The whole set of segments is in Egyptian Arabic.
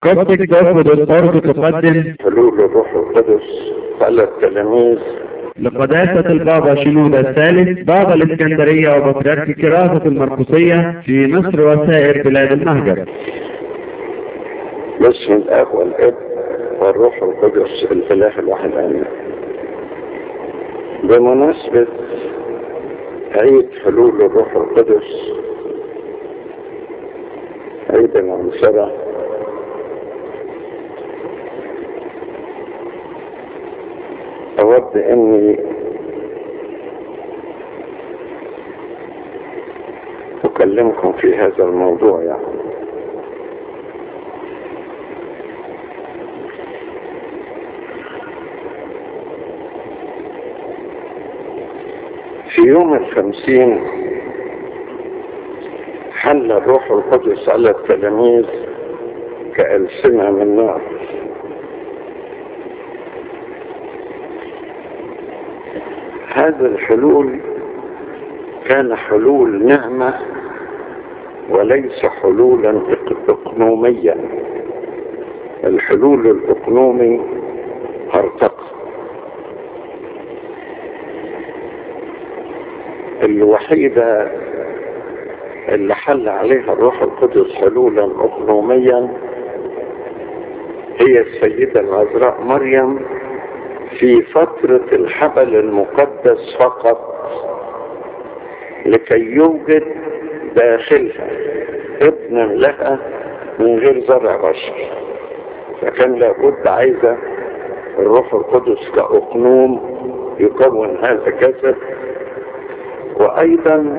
قصدك تاخد الأرض تقدم حلول الروح القدس على التلاميذ لقداسة البابا شنودة الثالث بابا الإسكندرية وبطريرك كراسة المرقسية في مصر وسائر بلاد المهجر باسم الاب والاب والروح القدس الاله الواحد امين بمناسبة عيد حلول الروح القدس عيد العنصرة أود أني أكلمكم في هذا الموضوع يعني في يوم الخمسين حل الروح القدس على التلاميذ كألسنة من نار هذا الحلول كان حلول نعمة وليس حلولا اقنوميا الحلول الاقنومي هرطقه الوحيدة اللي حل عليها الروح القدس حلولا اقنوميا هي السيدة العذراء مريم في فترة الحبل المقدس فقط لكي يوجد داخلها ابن لها من غير زرع بشر فكان لابد عايزة الروح القدس كأقنوم يكون هذا الجسد وأيضا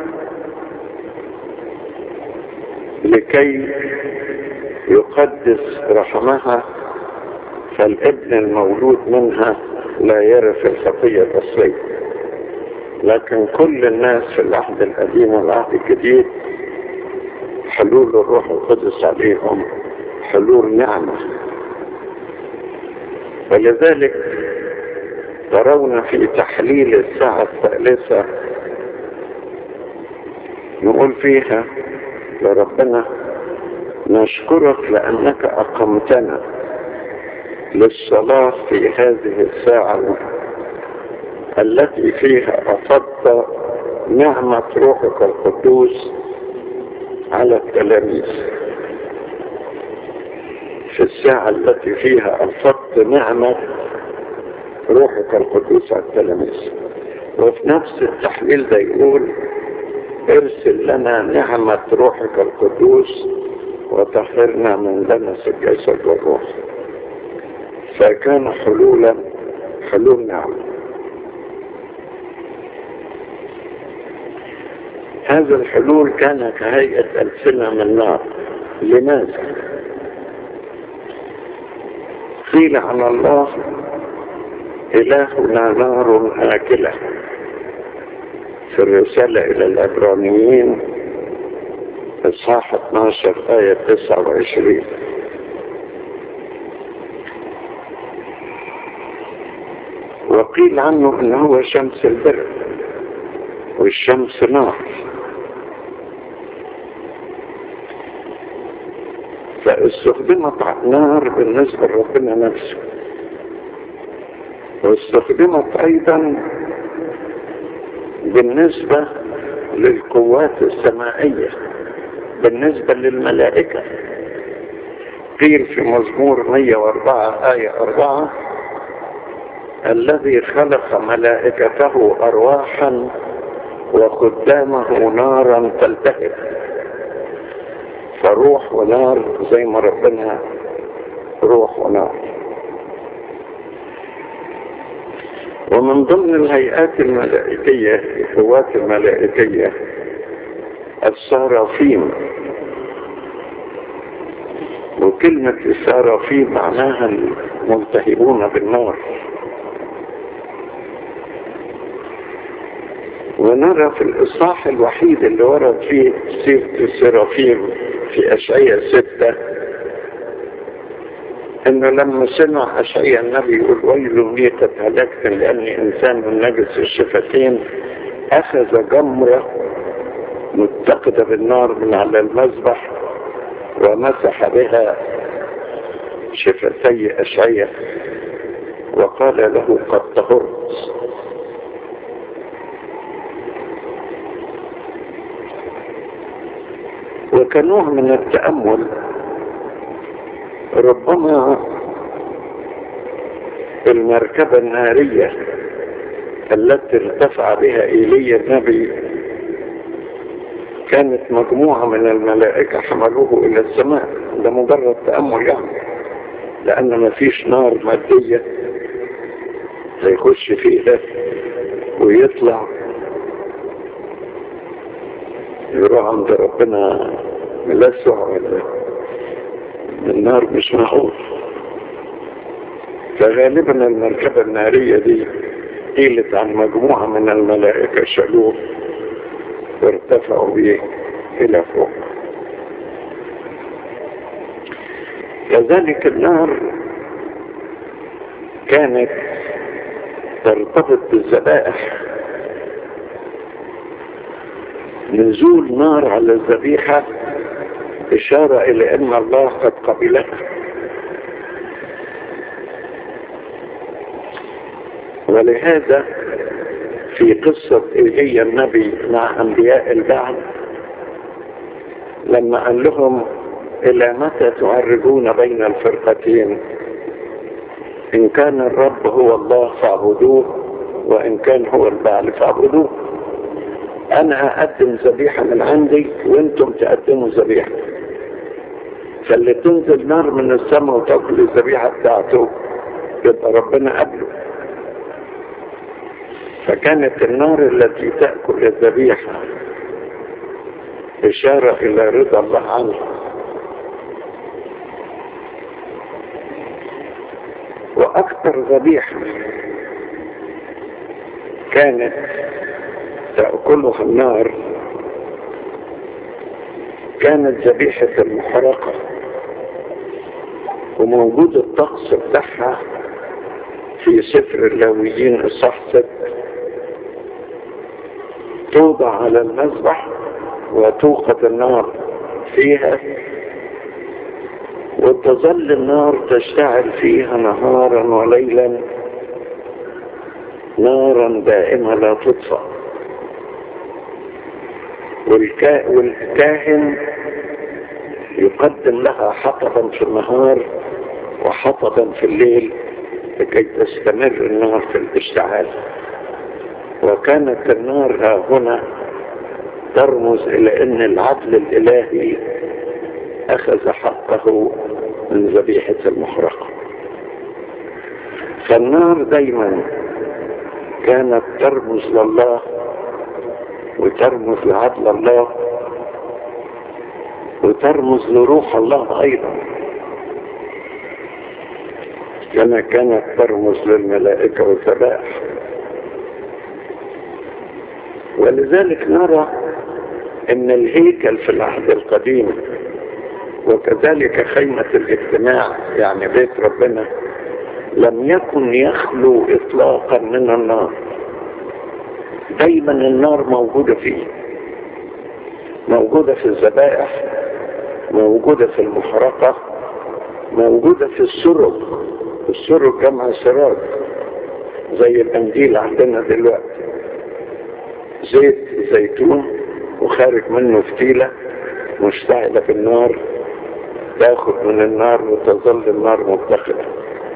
لكي يقدس رحمها فالابن المولود منها لا يرث الخطية الأصلية لكن كل الناس في العهد القديم والعهد الجديد حلول الروح القدس عليهم حلول نعمة ولذلك ترون في تحليل الساعة الثالثة نقول فيها لربنا نشكرك لأنك أقمتنا للصلاة في هذه الساعة التي فيها أفضت نعمة روحك القدوس على التلاميذ في الساعة التي فيها أفضت نعمة روحك القدوس على التلاميذ وفي نفس التحليل ده يقول ارسل لنا نعمة روحك القدوس وطهرنا من دنس الجسد والروح فكان حلولا حلول نعمة هذا الحلول كان كهيئة ألسنة من نار لماذا؟ قيل عن الله إلهنا نار آكلة في الرسالة إلى العبرانيين إصحاح 12 آية 29 وقيل عنه إن هو شمس البر والشمس نار فاستخدمت نار بالنسبة لربنا نفسه واستخدمت ايضا بالنسبة للقوات السمائية بالنسبة للملائكة قيل في مزمور 104 آية 4 الذي خلق ملائكته أرواحا وخدامه نارا تلتهب فروح ونار زي ما ربنا روح ونار ومن ضمن الهيئات الملائكية القوات الملائكية السرافيم وكلمة السرافيم معناها الملتهبون بالنار ونرى في الإصحاح الوحيد اللي ورد فيه سيرة السرافيم في أشعية ستة انه لما سمع اشعيا النبي يقول ويل لي قد هلكت لاني انسان من نجس الشفتين اخذ جمرة متقدة بالنار من على المذبح ومسح بها شفتي أشعية وقال له قد طهرت وكنوع من التأمل ربما المركبة النارية التي ارتفع بها إيليا النبي كانت مجموعة من الملائكة حملوه إلى السماء ده مجرد تأمل يعني لأن ما فيش نار مادية هيخش فيها ويطلع يروح عند ربنا ملسع ولا النار مش معقول فغالبا المركبة النارية دي قيلت عن مجموعة من الملائكة شالوه وارتفعوا به إلى فوق كذلك النار كانت ترتبط بالذبائح نزول نار على الذبيحة إشارة إلى أن الله قد قبلتها ولهذا في قصة إيليا النبي مع أنبياء البعث لما قال لهم إلى متى تعرجون بين الفرقتين إن كان الرب هو الله فاعبدوه وإن كان هو البعل فاعبدوه أنا أقدم ذبيحة من عندي وأنتم تقدموا ذبيحة فاللي تنزل نار من السماء وتاكل الذبيحة بتاعته يبقى ربنا قبله فكانت النار التي تأكل الذبيحة إشارة إلى رضا الله عنه وأكثر ذبيحة كانت تأكلها النار كانت ذبيحة المحرقة وموجود الطقس بتاعها في سفر اللاويين الصح ست توضع على المذبح وتوقد النار فيها وتظل النار تشتعل فيها نهارا وليلا نارا دائمة لا تطفأ والكا... والكاهن يقدم لها حطبا في النهار وحطبا في الليل لكي تستمر النار في الاشتعال وكانت النار ها هنا ترمز إلى أن العدل الإلهي أخذ حقه من ذبيحة المحرقة فالنار دايما كانت ترمز لله وترمز لعدل الله وترمز لروح الله أيضا كما كانت ترمز للملائكة والذبائح ولذلك نرى ان الهيكل في العهد القديم وكذلك خيمة الاجتماع يعني بيت ربنا لم يكن يخلو اطلاقا من النار دايما النار موجودة فيه موجودة في الذبائح موجودة في المحرقة موجودة في السرج السرج جمع سراج زي القنديل عندنا دلوقتي زيت زيتون وخارج منه فتيلة مشتعلة في النار تاخد من النار وتظل النار متخذة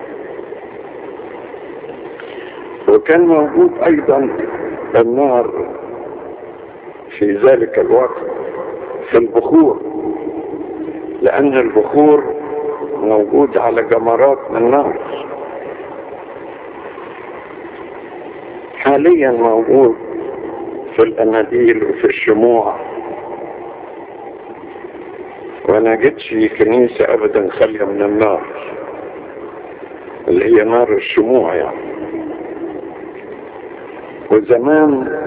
وكان موجود ايضا النار في ذلك الوقت في البخور لان البخور موجود على جمرات من نار حاليا موجود في الاناديل وفي الشموع وانا جيتش كنيسة ابدا خالية من النار اللي هي نار الشموع يعني وزمان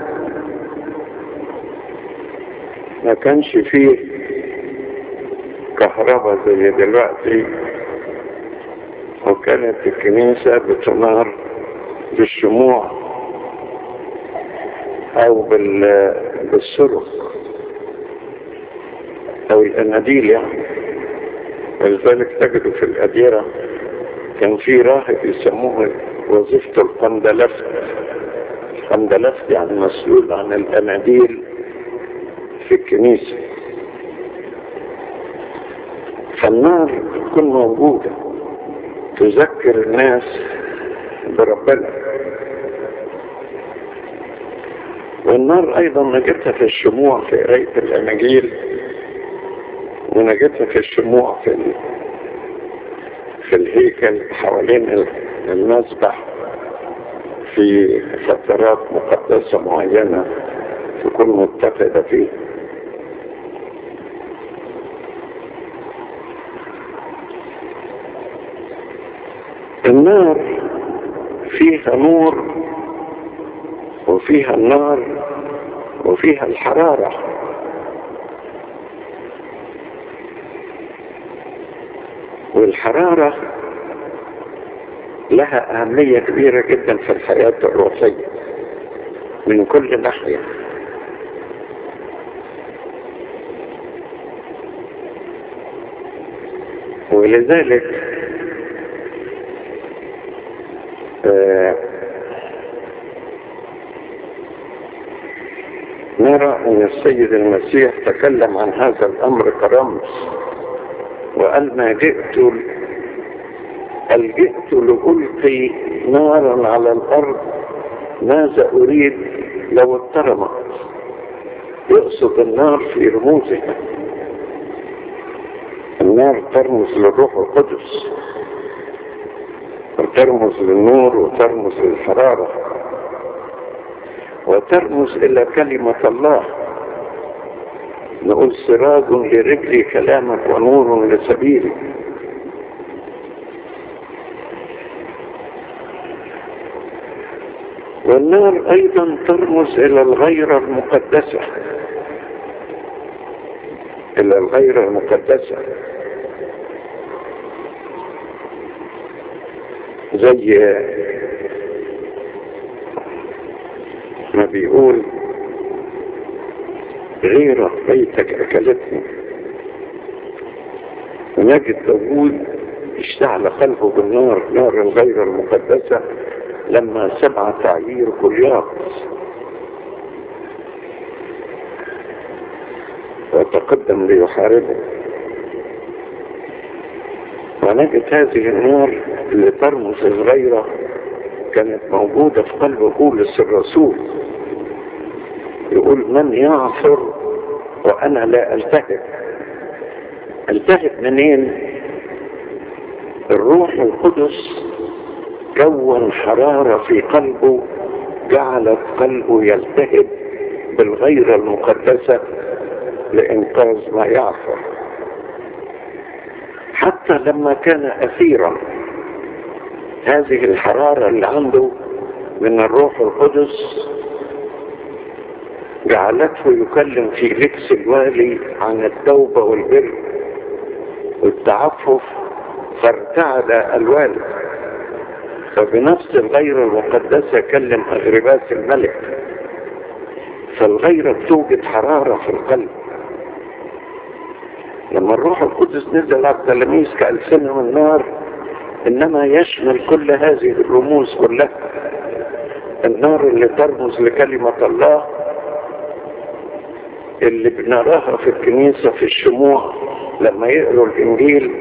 ما كانش فيه كهرباء زي دلوقتي وكانت الكنيسة بتنار بالشموع او بال بالصرخ او الاناديل يعني ولذلك تجد في الأديرة كان في راهب يسموه وظيفة القندلفت القندلفت يعني مسؤول عن الأناديل في الكنيسة فالنار تكون موجودة تذكر الناس بربنا والنار ايضا نجدها في الشموع في قراية الاناجيل ونجدها في الشموع في ال... في الهيكل حوالين المسبح في فترات مقدسة معينة تكون متفقة فيه النار فيها نور وفيها النار وفيها الحرارة والحرارة لها أهمية كبيرة جدا في الحياة الروحية من كل ناحية ولذلك آه نرى أن السيد المسيح تكلم عن هذا الأمر كرمز وقال ما جئت قال جئت لألقي نارا على الأرض ماذا أريد لو اترمت يقصد النار في رموزها النار ترمز للروح القدس وترمز للنور وترمز للحرارة وترمز إلى كلمة الله نقول سراج لرجلي كلامك ونور لسبيلي والنار أيضا ترمز إلى الغيرة المقدسة إلى الغيرة المقدسة زي ما بيقول غيرة بيتك أكلتني ونجد داوود اشتعل قلبه بالنار نار الغير المقدسة لما سبع تعيير كليات وتقدم ليحاربه ونجد هذه النار اللي ترمز الغيرة كانت موجودة في قلب بولس الرسول يقول من يعثر وأنا لا ألتهب ألتهب منين الروح القدس كون حرارة في قلبه جعلت قلبه يلتهب بالغيرة المقدسة لإنقاذ ما يعثر حتى لما كان أثيرا هذه الحرارة اللي عنده من الروح القدس جعلته يكلم في لبس الوالي عن التوبة والبر والتعفف فارتعد الوالي فبنفس الغيرة المقدسة كلم أغرباس الملك فالغيرة بتوجد حرارة في القلب لما الروح القدس نزل على التلاميذ كألسنة من نار إنما يشمل كل هذه الرموز كلها النار اللي ترمز لكلمة الله اللي بنراها في الكنيسة في الشموع لما يقروا الإنجيل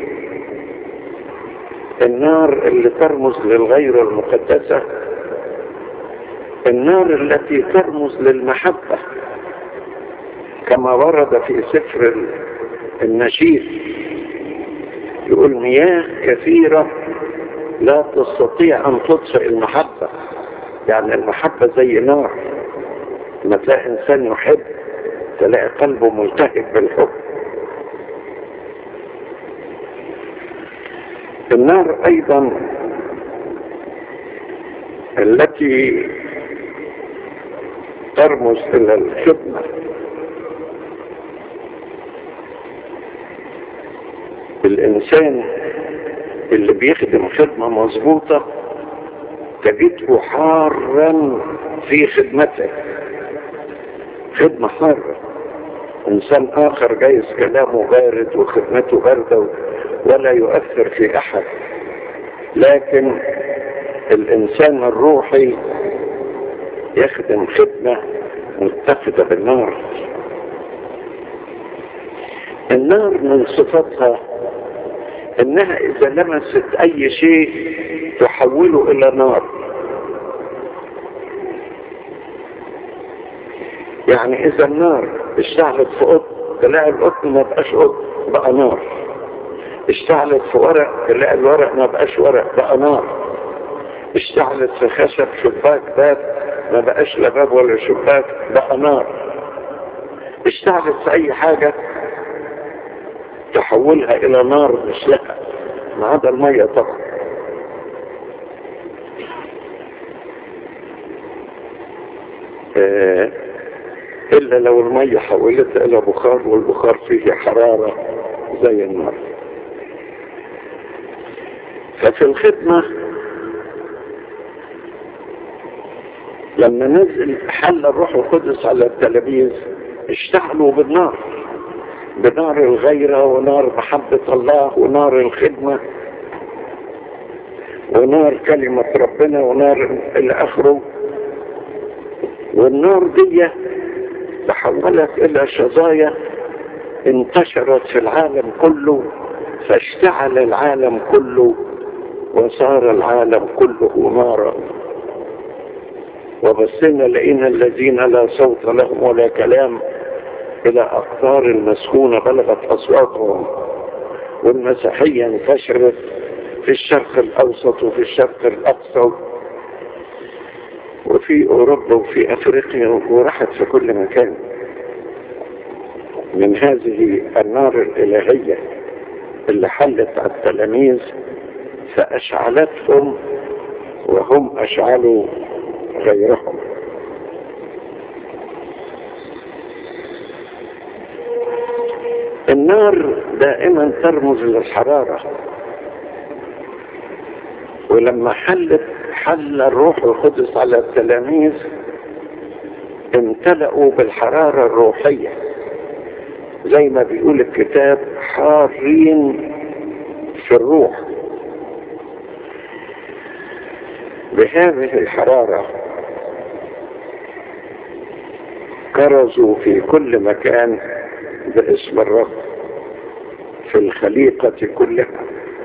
النار اللي ترمز للغيرة المقدسة النار التي ترمز للمحبة كما ورد في سفر النشيد يقول مياه كثيرة لا تستطيع أن تطفئ المحبة يعني المحبة زي نار لما تلاقي إنسان يحب تلاقي قلبه ملتهب بالحب النار أيضا التي ترمز إلى الخدمة الإنسان اللي بيخدم خدمة مظبوطة تجده حارا في خدمته خدمة حارة إنسان آخر جايز كلامه بارد وخدمته باردة ولا يؤثر في أحد لكن الإنسان الروحي يخدم خدمة متخذة بالنار النار من صفتها انها اذا لمست اي شيء تحوله الى نار يعني اذا النار اشتعلت في قطن تلاقي القطن ما بقاش قطن بقى نار اشتعلت في ورق تلاقي الورق ما بقاش ورق بقى نار اشتعلت في خشب شباك باب ما بقاش لا باب ولا شباك بقى نار اشتعلت في اي حاجة تحولها الى نار مش لها ما عدا المية طبعا اه الا لو المية حولتها الى بخار والبخار فيه حرارة زي النار ففي الخدمة لما نزل حل الروح القدس على التلاميذ اشتعلوا بالنار بنار الغيرة ونار محبة الله ونار الخدمة ونار كلمة ربنا ونار إلى آخره والنار دي تحولت إلى شظايا انتشرت في العالم كله فاشتعل العالم كله وصار العالم كله نارا وبصينا لقينا الذين لا صوت لهم ولا كلام إلى أقطار المسكونة بلغت أصواتهم والمسيحية انتشرت في الشرق الأوسط وفي الشرق الأقصى وفي أوروبا وفي أفريقيا وراحت في كل مكان من هذه النار الإلهية اللي حلت على التلاميذ فأشعلتهم وهم أشعلوا غيرهم النار دائما ترمز للحرارة ولما حلت حل الروح القدس على التلاميذ امتلأوا بالحرارة الروحية زي ما بيقول الكتاب حارين في الروح بهذه الحرارة كرزوا في كل مكان باسم الرب في الخليقة كلها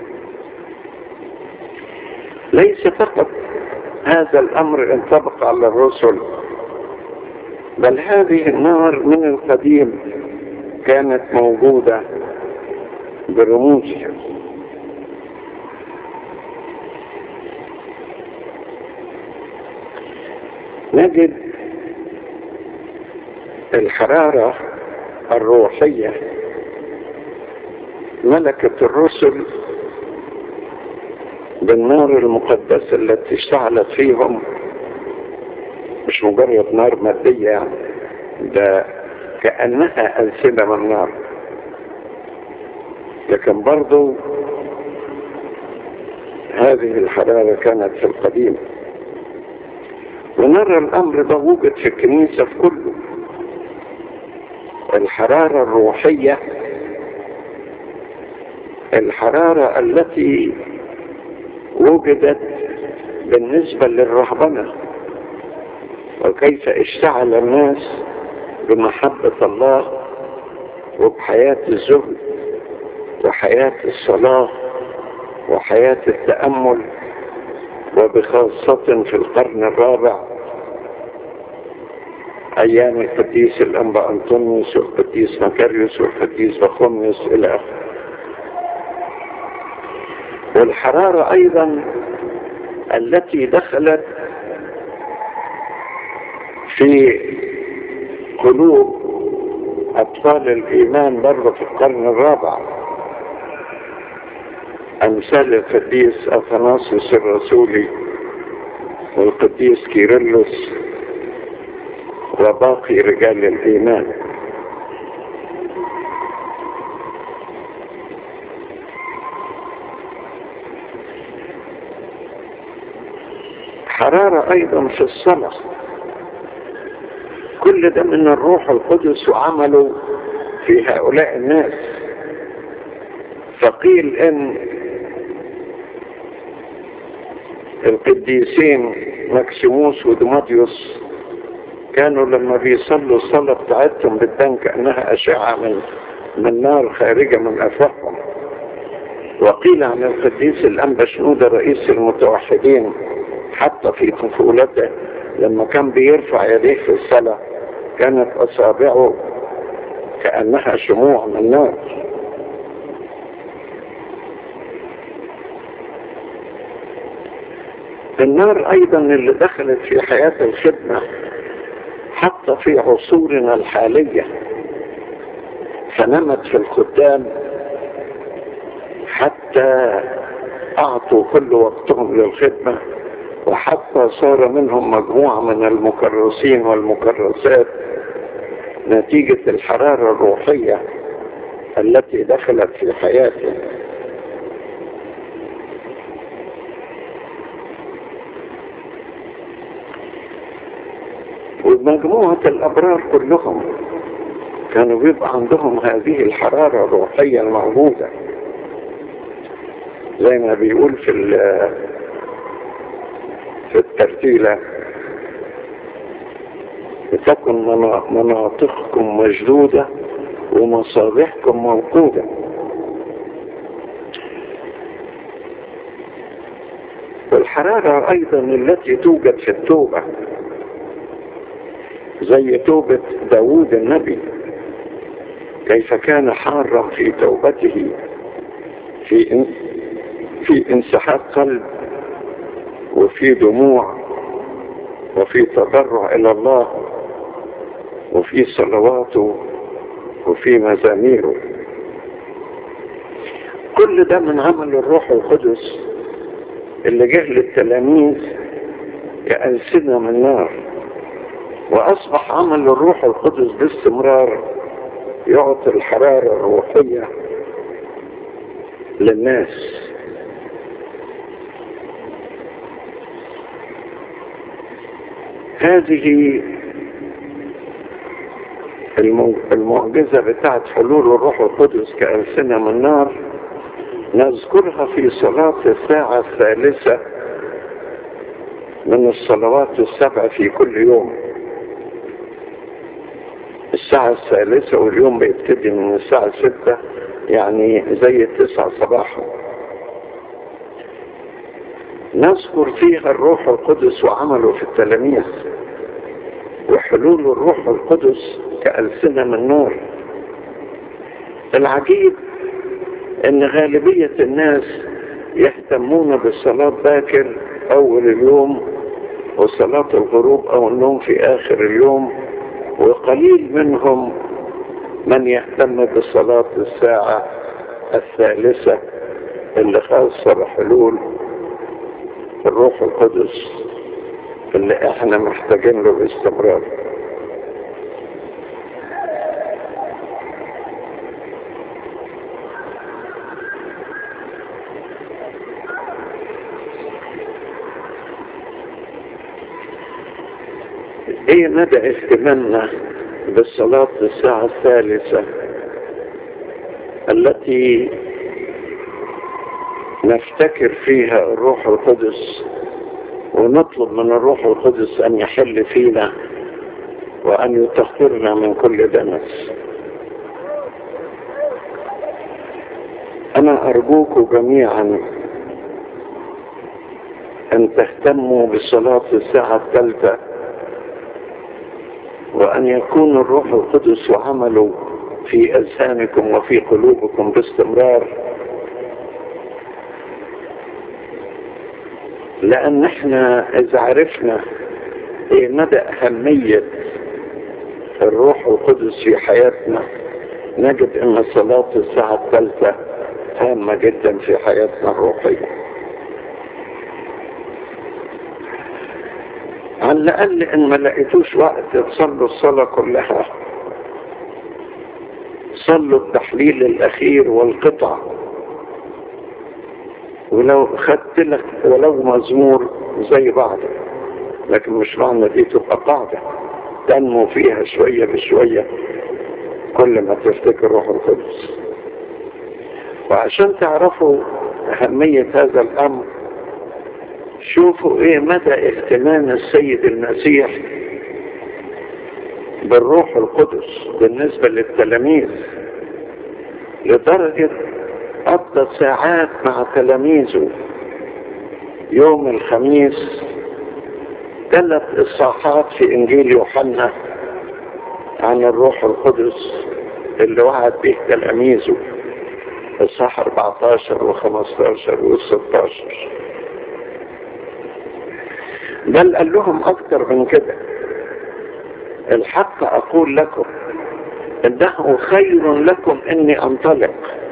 ليس فقط هذا الأمر انطبق على الرسل بل هذه النار من القديم كانت موجودة برموزها نجد الحرارة الروحية ملكة الرسل بالنار المقدسة التي اشتعلت فيهم مش مجرد نار مادية يعني ده كأنها ألسنة من نار لكن برضو هذه الحرارة كانت في القديم ونرى الأمر ده وجد في الكنيسة في كله الحرارة الروحية الحرارة التي وجدت بالنسبة للرهبنة وكيف اشتعل الناس بمحبة الله وبحياة الزهد وحياة الصلاة وحياة التأمل وبخاصة في القرن الرابع أيام القديس الأنبا أنطونيوس والقديس مكاريوس والقديس بخوميوس إلى آخره والحرارة أيضا التي دخلت في قلوب أبطال الإيمان برضه في القرن الرابع أمثال القديس أثناسيوس الرسولي والقديس كيرلس وباقي رجال الإيمان حرارة أيضا في الصلاة كل ده من الروح القدس وعمله في هؤلاء الناس فقيل ان القديسين مكسيموس ودماديوس كانوا لما بيصلوا الصلاة بتاعتهم بتبان كأنها أشعة من من نار خارجة من أفواههم وقيل عن القديس الأنبا شنودة رئيس المتوحدين حتى في طفولته لما كان بيرفع يديه في الصلاة كانت أصابعه كأنها شموع من نار النار أيضا اللي دخلت في حياة الخدمة حتى في عصورنا الحالية فنمت في الخدام حتى أعطوا كل وقتهم للخدمة وحتى صار منهم مجموعة من المكرسين والمكرسات نتيجة الحرارة الروحية التي دخلت في حياتهم ومجموعة الأبرار كلهم كانوا بيبقى عندهم هذه الحرارة الروحية الموجودة زي ما بيقول في في الترتيلة لتكن مناطقكم مجدودة ومصابيحكم موقودة والحرارة أيضا التي توجد في التوبة زي توبة داود النبي كيف كان حارا في توبته في إن في انسحاب قلب وفي دموع وفي تضرع إلى الله وفي صلواته وفي مزاميره كل ده من عمل الروح القدس اللي جه للتلاميذ كألسنة من نار وأصبح عمل الروح القدس باستمرار يعطي الحرارة الروحية للناس هذه المعجزة بتاعت حلول الروح القدس كألسنة من نار نذكرها في صلاة الساعة الثالثة من الصلوات السبع في كل يوم الساعة الثالثة واليوم بيبتدي من الساعة ستة يعني زي التسعة صباحا نذكر فيها الروح القدس وعمله في التلاميذ وحلول الروح القدس كألسنة من نار العجيب ان غالبية الناس يهتمون بالصلاة باكر اول اليوم وصلاة الغروب او النوم في اخر اليوم وقليل منهم من يهتم بصلاة الساعة الثالثة اللي خاصة بحلول الروح القدس اللي احنا محتاجين له باستمرار ايه مدى اهتمامنا بالصلاة الساعة الثالثة التي نفتكر فيها الروح القدس ونطلب من الروح القدس أن يحل فينا وأن يطهرنا من كل دنس أنا أرجوكم جميعا أن تهتموا بصلاة الساعة الثالثة وأن يكون الروح القدس وعمله في أذهانكم وفي قلوبكم باستمرار لأن احنا إذا عرفنا ايه مدى أهمية الروح القدس في حياتنا نجد أن صلاة الساعة الثالثة هامة جدا في حياتنا الروحية على الأقل إن ما لقيتوش وقت تصلوا الصلاة كلها صلوا التحليل الأخير والقطع ولو خدت لك ولو مزمور زي بعض لكن مش معنى دي تبقى قاعدة تنمو فيها شوية بشوية كل ما تفتكر روح القدس وعشان تعرفوا أهمية هذا الأمر شوفوا إيه مدى اهتمام السيد المسيح بالروح القدس بالنسبة للتلاميذ لدرجة قضى ساعات مع تلاميذه يوم الخميس ثلاث إصحاحات في إنجيل يوحنا عن الروح القدس اللي وعد به تلاميذه الصح 14 و15 و16 بل قال لهم أكثر من كده الحق أقول لكم إنه خير لكم إني أنطلق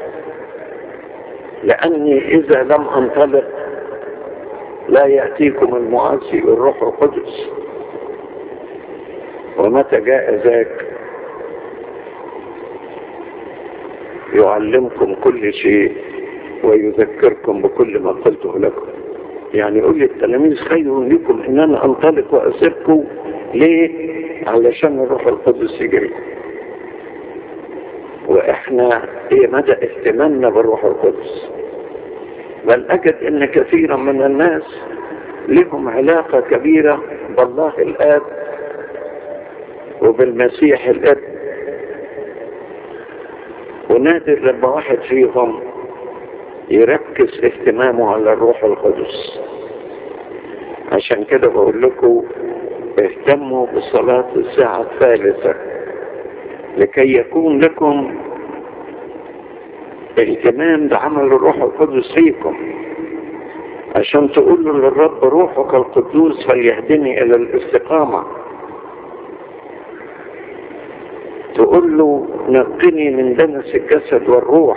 لأني إذا لم أنطلق لا يأتيكم المعزي الروح القدس ومتى جاء ذاك يعلمكم كل شيء ويذكركم بكل ما قلته لكم يعني يقول للتلاميذ خير لكم ان انا انطلق واسيبكم ليه علشان الروح القدس يجري واحنا ايه مدى اهتمامنا بالروح القدس بل اجد ان كثيرا من الناس لهم علاقة كبيرة بالله الاب وبالمسيح الاب ونادر لما واحد فيهم يركز اهتمامه على الروح القدس عشان كده بقول لكم اهتموا بصلاة الساعة الثالثة لكي يكون لكم اهتمام بعمل الروح القدس فيكم عشان تقولوا للرب روحك القدوس فليهدني الى الاستقامة تقول له نقني من دنس الجسد والروح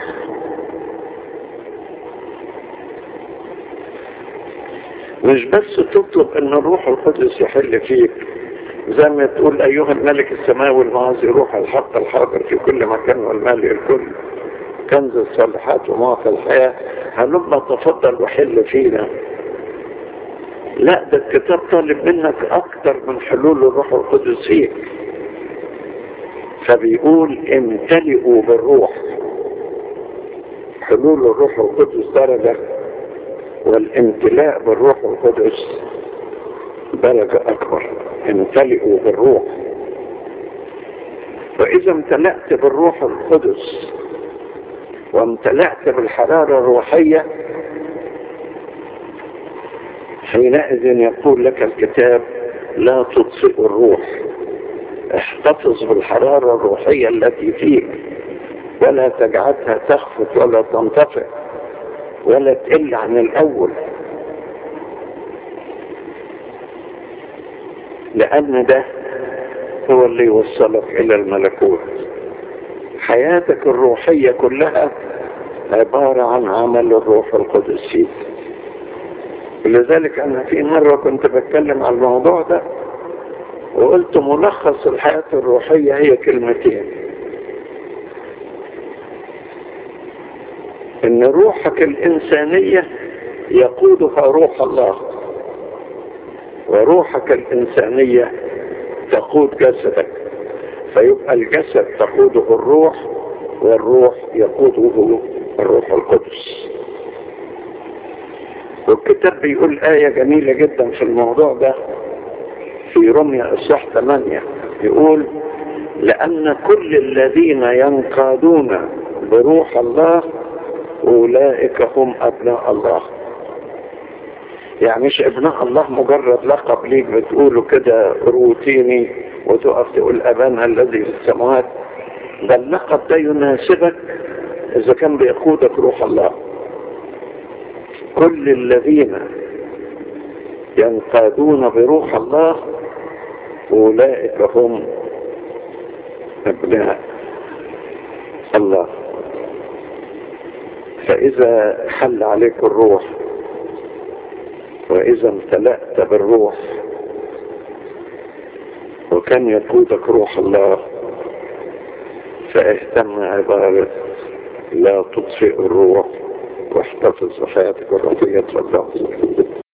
مش بس تطلب ان الروح القدس يحل فيك زي ما تقول ايها الملك السماوي المعزي روح الحق الحاضر في كل مكان والمال الكل كنز الصالحات ومعطى الحياة هلما تفضل وحل فينا لا ده الكتاب طالب منك اكتر من حلول الروح القدس فيك فبيقول امتلئوا بالروح حلول الروح القدس درجة والامتلاء بالروح القدس درجة أكبر امتلئوا بالروح وإذا امتلأت بالروح القدس وامتلأت بالحرارة الروحية حينئذ يقول لك الكتاب لا تطفئ الروح احتفظ بالحرارة الروحية التي فيك ولا تجعلها تخفت ولا تنطفئ ولا تقل عن الأول لأن ده هو اللي يوصلك إلى الملكوت حياتك الروحية كلها عبارة عن عمل الروح القدس فيك لذلك أنا في مرة كنت بتكلم عن الموضوع ده وقلت ملخص الحياة الروحية هي كلمتين ان روحك الانسانية يقودها روح الله وروحك الانسانية تقود جسدك فيبقى الجسد تقوده الروح والروح يقوده الروح القدس والكتاب بيقول آية جميلة جدا في الموضوع ده في رمية الصح 8 يقول لأن كل الذين ينقادون بروح الله أولئك هم أبناء الله يعني مش ابناء الله مجرد لقب ليك بتقوله كده روتيني وتقف تقول أبانا الذي في السماوات ده اللقب ده يناسبك إذا كان بيقودك روح الله كل الذين ينقادون بروح الله أولئك هم أبناء الله فإذا حل عليك الروح وإذا امتلأت بالروح وكان يقودك روح الله فاهتم عبارة لا تطفئ الروح واحتفظ بحياتك الروحية تفضل